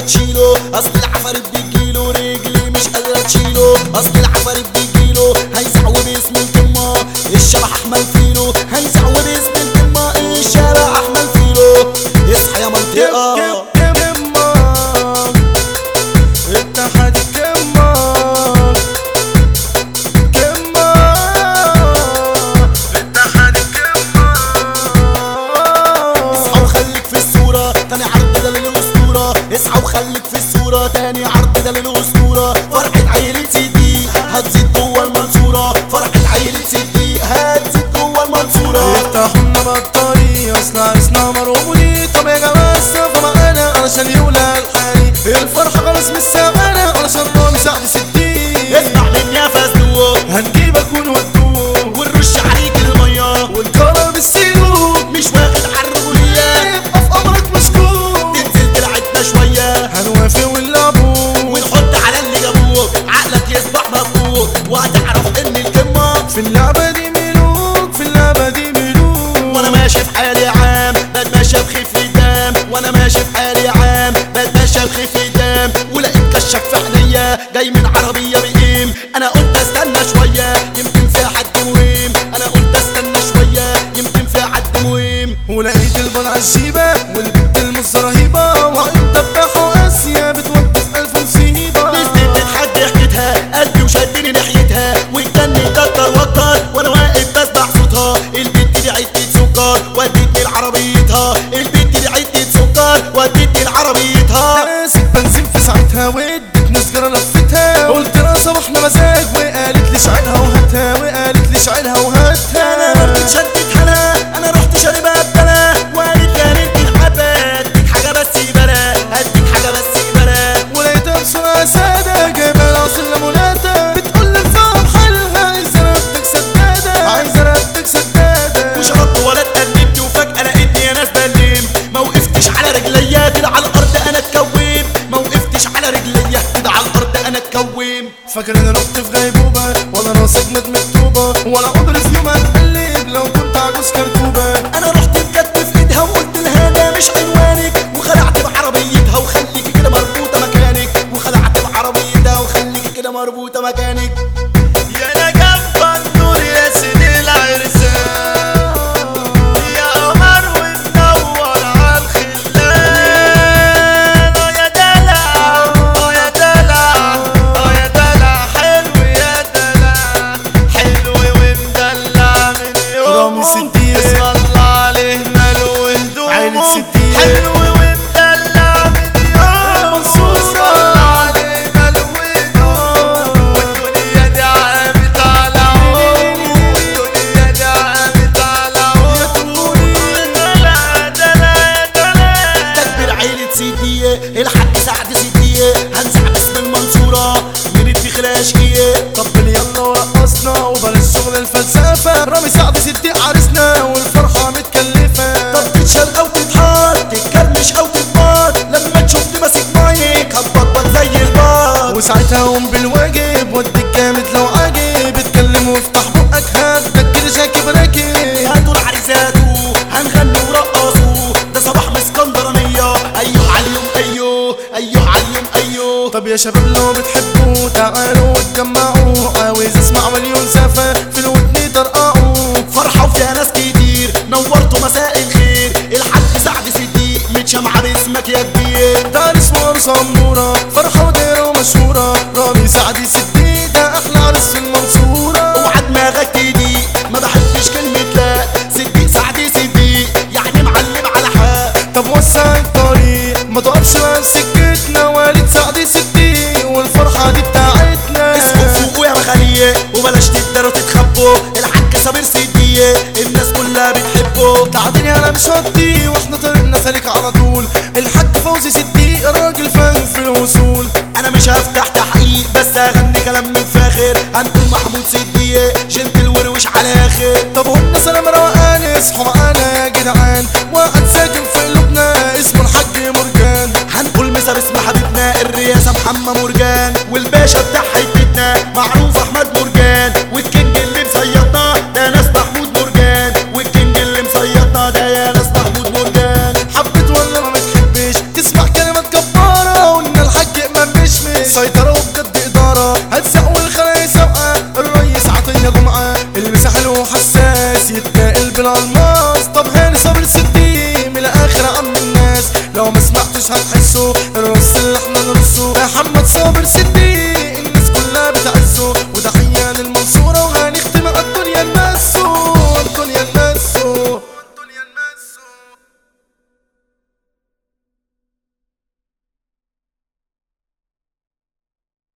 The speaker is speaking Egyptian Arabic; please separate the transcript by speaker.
Speaker 1: تشيله اصل العفاريت بتجيله رجلي مش قادرة تشيله اصل العفاريت بتجيله هيزعو باسم الكمة الشبح احمل فيلو هيزعو باسم الكمة الشارع احمل فيلو اصحى يا منطقة
Speaker 2: اتحاد الكمار كمار اتحاد الكمار
Speaker 1: اصحى وخليك في الصورة تاني عرض ده للأسطورة اصحى وخليك في الصورة تاني عرض ده للأسطورة فرحة عيلة سيدي هتزيد جوه المنصورة فرحة عيلة سيدي هتزيد جوه المنصورة
Speaker 2: يفتحوا لنا بطارية اصل عرسنا مرغولي طب يا جماعة السقف معانا علشان يولع الحالي الفرحة خلاص مش سامعانا علشان رامي سعد ستين
Speaker 1: اسمع مني يا فزلوق
Speaker 2: هنجيبك ونودوك
Speaker 1: ونرش عليك المية
Speaker 2: ونكرم السلوك
Speaker 1: مش واخد عالرجولية
Speaker 2: يبقى في امرك مسكوك
Speaker 1: تنزل تلعبنا شوية
Speaker 2: هنوافق ونلعبوك
Speaker 1: ونحط على اللي جابوك عقلك يصبح مفقود وهتعرف ان الكمة
Speaker 2: في اللعبة دي ملوك في اللعبة دي ملوك
Speaker 1: وانا ماشي في حالي عام بتمشى بخف دام وانا ماشي في حالي عام بتمشى بخف دام ولقيت كشك في عينيا جاي من عربيه بقيم انا قلت استنى شويه يمكن في حد مهم انا قلت استنى شويه يمكن في حد مهم
Speaker 2: ولقيت البضعة الشيبة والبنت المص رهيبة وانت بتاعها اسيا بتوقف الف مصيبة
Speaker 1: نزلت تتحدى حكيتها قلبي وشدني ناحيتها واتجنن كتر وكر وانا واقف بسمع صوتها البنت دي عدت سكر ودتني لعربيتها البنت دي عدت سكر ودتني لعربيتها
Speaker 2: ماسك بنزين في ساعتها وادتني سجارة لفتها قلت لها صباحنا مزاج وقالت لي شعلها وهاتها وقالت لي شعلها
Speaker 1: انا
Speaker 2: وهاتها
Speaker 1: رحت شدت هلا انا رحت شاربها ببلا وقالت لي هنديك حبه اديك حاجه بس بلا اديك حاجه بس بلا
Speaker 2: ولقيتها بسرعة سادة جايبة العصر لمولاتا بتقول لي الفهم حلها عايزة رقبتك سدادة عايزة رقبتك سدادة
Speaker 1: وشربت ولا اتقلبت وفجاه لقيتني يا ناس بلم ما وقفتش على رجليا كده على الارض انا اتكوم ما وقفتش على رجليا كده على الارض انا اتكوم
Speaker 2: فاكر اني رحت في غيبوبة ولا راسك مد مكتوبة ولا عمري في يوم هتقلب لو كنت عجوز كركوبة
Speaker 1: انا رحت بجد في ايدها وقلت لها ده مش عنوانك وخلعت بعربيتها وخليكي كده مربوطه مكانك وخلعت بعربيتها وخليكي كده مربوطه مكانك
Speaker 2: يا نجف النور يا سيدي العرسان يا قمر وتنور عالخلان اه يا دلع اه يا دلع اه يا دلع حلو يا دلع حلو ومدلع من يوم
Speaker 1: رامي ستير.
Speaker 2: اسم الله عليه ماله وهدومه
Speaker 1: عيلة ستير.
Speaker 2: حلو ومدلع من يوم
Speaker 1: منصور.
Speaker 2: اسم الله عليه ماله وهدومه والدنيا دي عامت على عمره والدنيا دي عامت على عمره دلع دلع دلع
Speaker 1: تكبير عيلة سيدية الحق سعد سيدية هنزع اسم المنصورة من الدخل اشقية
Speaker 2: طبل يلا ورقصنا وبلاش شغل الفلسفة رامي سعد صديق عرسنا والفرحة متكلفة
Speaker 1: طب تتشال او تتحار تتكرمش او تتمار لما تشوفني ماسك مايك هتبطبط زي البار
Speaker 2: وساعتها قوم بالواجب وديك جامد لو عاجب اتكلم وافتح بقك هدك كده شاكب راكب
Speaker 1: هاتوا العريساتو هنغني ورقصوا ده صباح من اسكندرانية ايوه عاليوم ايوه ايوه عاليوم ايوه
Speaker 2: طب يا شباب لو بتحبوا تعالوا واتجمعوا عاوز اسمع مليون سفة في الودن طرقعوا
Speaker 1: فرحة وفيها ناس كتير نورتوا مساء الخير الحاج سعد صديق متشمعة باسمك يا كبير
Speaker 2: دار اسمه سمورة فرحة ودايرة ومشهورة رامي سعد صديق ده أحلى عرس في المنصورة
Speaker 1: اوعى دماغك تضيق ما بحبش كلمة لا صديق سعد صديق يعني معلم على حق
Speaker 2: طب وسع الطريق ما تقفش بقى في سكتنا والد سعد صديق والفرحة دي بتاعتنا
Speaker 1: اسكوا فوقوا يا مخالية وبلاش تقدروا تتخبوا الحاج صابر صديق الناس كلها بتحبه
Speaker 2: تعبني انا مش هدي واحنا طريقنا سالك على طول الحاج فوزي صديق راجل فاهم في الوصول
Speaker 1: انا مش هفتح تحقيق بس هغني كلام من فاخر هنقول محمود صديق جنتل وروش على اخر
Speaker 2: طب قلنا سلام روقان اصحوا معانا يا جدعان وقت ساكن في قلوبنا اسمه الحاج مرجان
Speaker 1: هنقول مسا باسم حبيبنا الرئاسة محمد مرجان والباشا بتاع حتتنا معروف احمد مرجان والكينج اللي مصيطنا ده ناس محمود مرجان والكينج اللي مصيطنا ده يا ناس محمود مرجان
Speaker 2: حبيت ولا ما بتحبش تسمع كلمات جبارة لو ما سمعتش هتحسه الرص اللي احنا نرصه محمد صابر سدي